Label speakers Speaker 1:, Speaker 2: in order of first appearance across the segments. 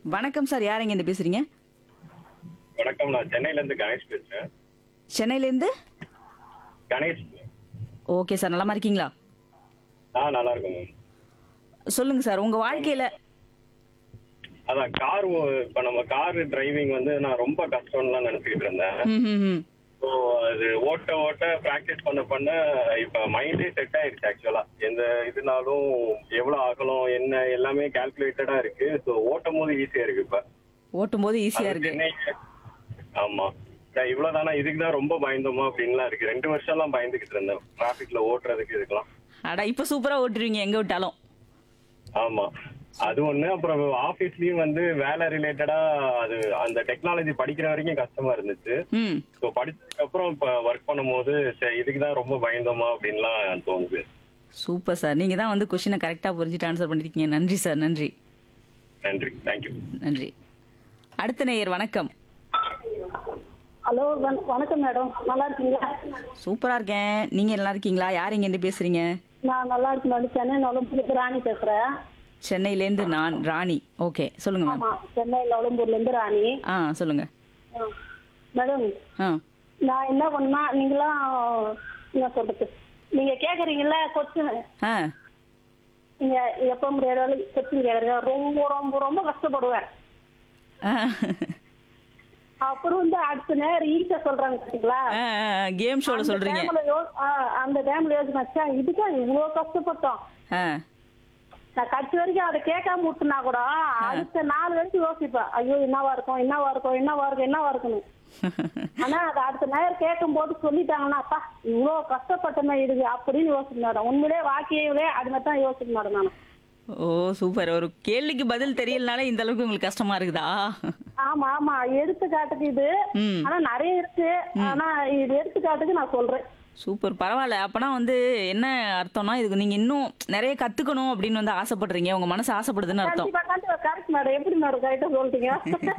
Speaker 1: வணக்கம் சார் யார் இருந்து பேசுறீங்க
Speaker 2: வணக்கம் நான் சென்னையில இருந்து கணேஷ் பேசுறேன்
Speaker 1: சென்னையிலேருந்து
Speaker 2: கணேஷ்
Speaker 1: ஓகே சார் நலமா இருக்கீங்களா
Speaker 2: ஆ நல்லா இருக்கும் மேம்
Speaker 1: சொல்லுங்க சார் உங்க வாழ்க்கையில
Speaker 2: அதான் கார் இப்ப நம்ம கார் டிரைவிங் வந்து நான் ரொம்ப கஷ்டம்லாம் நினைச்சுக்கிட்டு இருந்தேன்
Speaker 1: ம், ம், ம்.
Speaker 2: ஸோ அது ஓட்ட ஓட்ட ப்ராக்டிஸ் பண்ண பண்ண இப்ப மைண்டே செட் ஆயிருச்சு ஆக்சுவலா எந்த இதுனாலும் எவ்வளவு ஆகணும் என்ன எல்லாமே கால்குலேட்டடா இருக்கு ஸோ ஓட்டும் போது ஈஸியா இருக்கு இப்ப
Speaker 1: ஓட்டும் போது ஈஸியா இருக்கு
Speaker 2: சென்னை ஆமா நான் இவ்வளவுதானா இதுக்கு தான் ரொம்ப பயந்தோமா அப்படின்லாம் இருக்கு ரெண்டு வருஷம்லாம் பயந்துகிட்டு இருந்தேன் டிராபிக்ல ஓட்டுறதுக்கு இதுக்கெல்லாம்
Speaker 1: அடா இப்ப சூப்பரா ஓட்டுருவீங்க எங்க விட்டாலும்
Speaker 2: ஆமா அது ஒண்ணு அப்புறம் ஆபீஸ்லயும் வந்து வேலை ரிலேட்டடா அது அந்த டெக்னாலஜி படிக்கிற வரைக்கும் கஷ்டமா இருந்துச்சு
Speaker 1: ம்
Speaker 2: ஸோ படிச்சதுக்கு அப்புறம் இப்ப ஒர்க் பண்ணும்போது சரி இதுக்கு தான் ரொம்ப பயந்தோமா அப்படின்லாம் தோணுது
Speaker 1: சூப்பர் சார் நீங்க தான் வந்து கொஸ்டினை கரெக்டா புரிஞ்சுட்டு ஆன்சர் பண்ணிருக்கீங்க நன்றி சார் நன்றி
Speaker 2: நன்றி தேங்க்யூ
Speaker 1: நன்றி அடுத்த நேயர் வணக்கம்
Speaker 3: ஹலோ வண- வணக்கம் மேடம் நல்லா இருக்கீங்களா
Speaker 1: சூப்பரா இருக்கேன் நீங்க நல்லா இருக்கீங்களா யார் இங்க இருந்து பேசுறீங்க
Speaker 3: நான் நல்லா இருக்கேன் மேடம் சென்னை நொலம்பூர்லேருந்து ராணி பேசுறேன்
Speaker 1: சென்னையில இருந்து நான் ராணி ஓகே சொல்லுங்க மேம்
Speaker 3: ஆமா சென்னை நொலம்பூர்ல இருந்து ராணி
Speaker 1: ஆ சொல்லுங்க
Speaker 3: ஆ. மேடம்
Speaker 1: ஆ
Speaker 3: நான் என்ன பண்ணா நீங்களாம் என்ன சொல்றது நீங்க கேக்குறீங்கல்ல கொஸ்டின்
Speaker 1: ஆ
Speaker 3: நீங்க எப்ப முடியாத கொஸ்டின் கேக்குறீங்க ரொம்ப ரொம்ப ரொம்ப கஷ்டப்படுவேன்
Speaker 1: ஆ
Speaker 3: அப்புறம் வந்து அடுத்த நேரம் ஈஸியா சொல்றாங்க பாத்தீங்களா
Speaker 1: கேம் ஷோல
Speaker 3: அந்த
Speaker 1: சொல்றீங்க
Speaker 3: டைம்ல யோ- ஆ, அந்த டைம்ல யோசிச்சா இதுக்கா இவ்வளவு கஷ்டப்பட்டோம்
Speaker 1: ஆ
Speaker 3: நான் கட்சி வரைக்கும் அதை கேட்காம விட்டுனா கூட அடுத்த நாலு வரைக்கும் யோசிப்பேன் ஐயோ என்னவா இருக்கும் என்னவா இருக்கும் என்னவா இருக்கும் என்னவா இருக்குன்னு ஆனா அது அடுத்த நேரம் கேட்கும் போது சொல்லிட்டாங்கன்னா அப்பா இவ்வளவு கஷ்டப்பட்டமே இதுக்கு அப்படின்னு யோசிக்க மேடம் உண்மையிலே வாக்கியங்களே அது மாதிரி தான் யோசிக்க மேடம் நான்
Speaker 1: ஓ சூப்பர் ஒரு கேள்விக்கு பதில் தெரியலனால இந்த அளவுக்கு உங்களுக்கு கஷ்டமா இருக்குதா
Speaker 3: ஆமா ஆமா எடுத்துக்காட்டுக்கு இது
Speaker 1: ம்.
Speaker 3: ஆனா நிறைய இருக்கு ஆனா இது எடுத்துக்காட்டுக்கு நான் சொல்றேன்
Speaker 1: சூப்பர் பரவாயில்ல அப்பனா வந்து என்ன அர்த்தம்னா இதுக்கு நீங்க இன்னும் நிறைய கத்துக்கணும் அப்படின்னு வந்து ஆசைப்படுறீங்க உங்க மனசு ஆசைப்படுதுன்னு அர்த்தம்
Speaker 3: கண்டிப்பா கண்டிப்பா கரெக்ட் மேடம் எப்படி மேடம் கரெக்டா சொல்லிட்டீங்க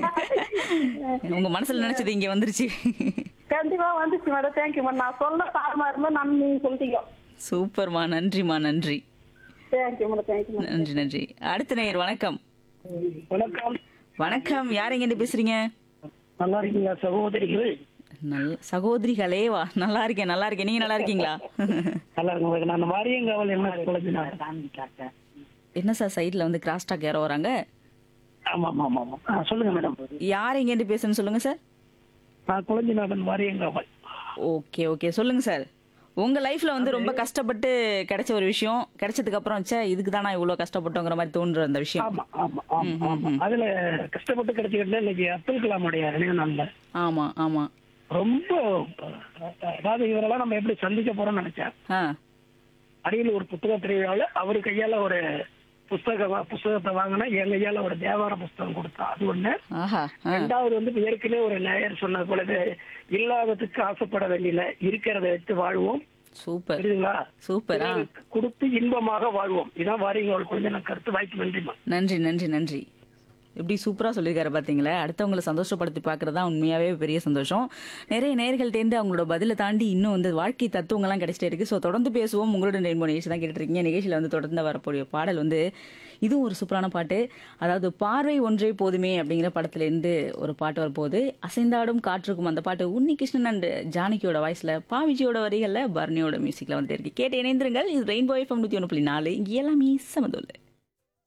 Speaker 1: உங்க மனசுல நினைச்சது இங்க வந்துருச்சு
Speaker 3: கண்டிப்பா வந்துச்சு மேடம் தேங்க்யூ மேடம் நான் சொல்ல தாரமா இருந்தா நான் நீங்க சொல்லிட்டீங்க
Speaker 1: சூப்பர்மா நன்றிமா நன்றி
Speaker 3: தேங்க்யூ மேடம் தேங்க்யூ மேடம்
Speaker 1: நன்றி நன்றி அடுத்த நேயர் வணக்கம்
Speaker 4: வணக்கம்
Speaker 1: வணக்கம் யார் எங்க இருந்து பேசுறீங்க
Speaker 4: நல்லா இருக்கீங்களா சகோதரிகள்
Speaker 1: நல்ல சகோதரிகளே வா நல்லா இருக்கேன் நல்லா இருக்கேன் நீங்க நல்லா இருக்கீங்களா
Speaker 4: நல்லா இருக்கு நான் வாரியங்காவல் என்ன குழந்தை
Speaker 1: என்ன சார் சைடுல வந்து கிராஸ் டாக் யாரோ வராங்க
Speaker 4: ஆமா ஆமா ஆமா ஆமா ஆ, சொல்லுங்க மேடம்
Speaker 1: யார் எங்க இருந்து பேசுன்னு சொல்லுங்க சார்
Speaker 4: நான் குழந்தைநாதன் வாரியங்காவல்
Speaker 1: ஓகே ஓகே சொல்லுங்க சார் உங்க லைஃப்ல வந்து ரொம்ப கஷ்டப்பட்டு கிடைச்ச ஒரு விஷயம் கிடைச்சதுக்கு அப்புறம் ச்சே இதுக்கு தான் நான் இவ்வளவு கஷ்டப்பட்டோங்கிற மாதிரி தோன்ற அந்த விஷயம்
Speaker 4: ஆமா ஆமா ஆமா ஆமா அதுல கஷ்டப்பட்டு கிடைச்சிக்கிட்டு இன்னைக்கு அப்துல் கலாமுடைய நினைவு நாள்ல
Speaker 1: ஆமா ஆமா
Speaker 4: ரொம்ப அதாவது இவரெல்லாம் நம்ம எப்படி சந்திக்க போறோம்னு நினைச்சேன்
Speaker 1: ஆ
Speaker 4: அடியில் ஒரு புத்தக திருவிழாவில் அவர் கையால ஒரு புஸ்தக வா- புஸ்தகத்தை வாங்கினா என் கையால ஒரு தேவார புஸ்தகம் கொடுத்தா அது ஒண்ணு
Speaker 1: ஆஹா ஆ.
Speaker 4: ரெண்டாவது வந்து இப்ப ஏற்கனவே ஒரு நேயர் சொன்னது போலவே இல்லாததுக்கு ஆசைப்பட வேண்டியல இருக்கிறத வச்சு வாழ்வோம்
Speaker 1: சூப்பர்
Speaker 4: புரியுதுங்களா
Speaker 1: சூப்பர் ஆ
Speaker 4: பிறருக்கு கொடுத்து இன்பமாக வாழ்வோம் இதான் வாரிங்க கொஞ்சம் நான் கருத்து வாய்ப்பு நன்றிமா
Speaker 1: நன்றி நன்றி நன்றி எப்படி சூப்பரா சொல்லியிருக்காரு பாத்தீங்களா அடுத்தவங்களை சந்தோஷப்படுத்தி பார்க்கறதா உண்மையாவே பெரிய சந்தோஷம் நிறைய நேர்கள்ட்டேருந்து அவங்களோட பதிலை தாண்டி இன்னும் வந்து வாழ்க்கை தத்துவங்கள்லாம் கிடைச்சிட்டே இருக்கு ஸோ தொடர்ந்து பேசுவோம் உங்களோட ரெயின்போ நிகழ்ச்சி தான் கேட்டுட்டு இருக்கீங்க நிகழ்ச்சியில் வந்து தொடர்ந்து வரக்கூடிய பாடல் வந்து இதுவும் ஒரு சூப்பரான பாட்டு அதாவது பார்வை ஒன்றே போதுமே அப்படிங்கிற படத்துலேருந்து ஒரு பாட்டு வரப்போகுது அசைந்தாடும் காற்றுக்கும் அந்த பாட்டு உன்னி கிருஷ்ணன் அண்ட் ஜானகியோட வாய்ஸ்ல பாவிஜியோட வரிகளில் பர்னியோட மியூசிக்ல வந்து இருக்கு கேட்டு இணைந்திருங்கள் இது ரெயின்போ எஃப்எம் நூற்றி ஒன்று புள்ளி நாலு இங்கே எல்லாமே சமதுள்ள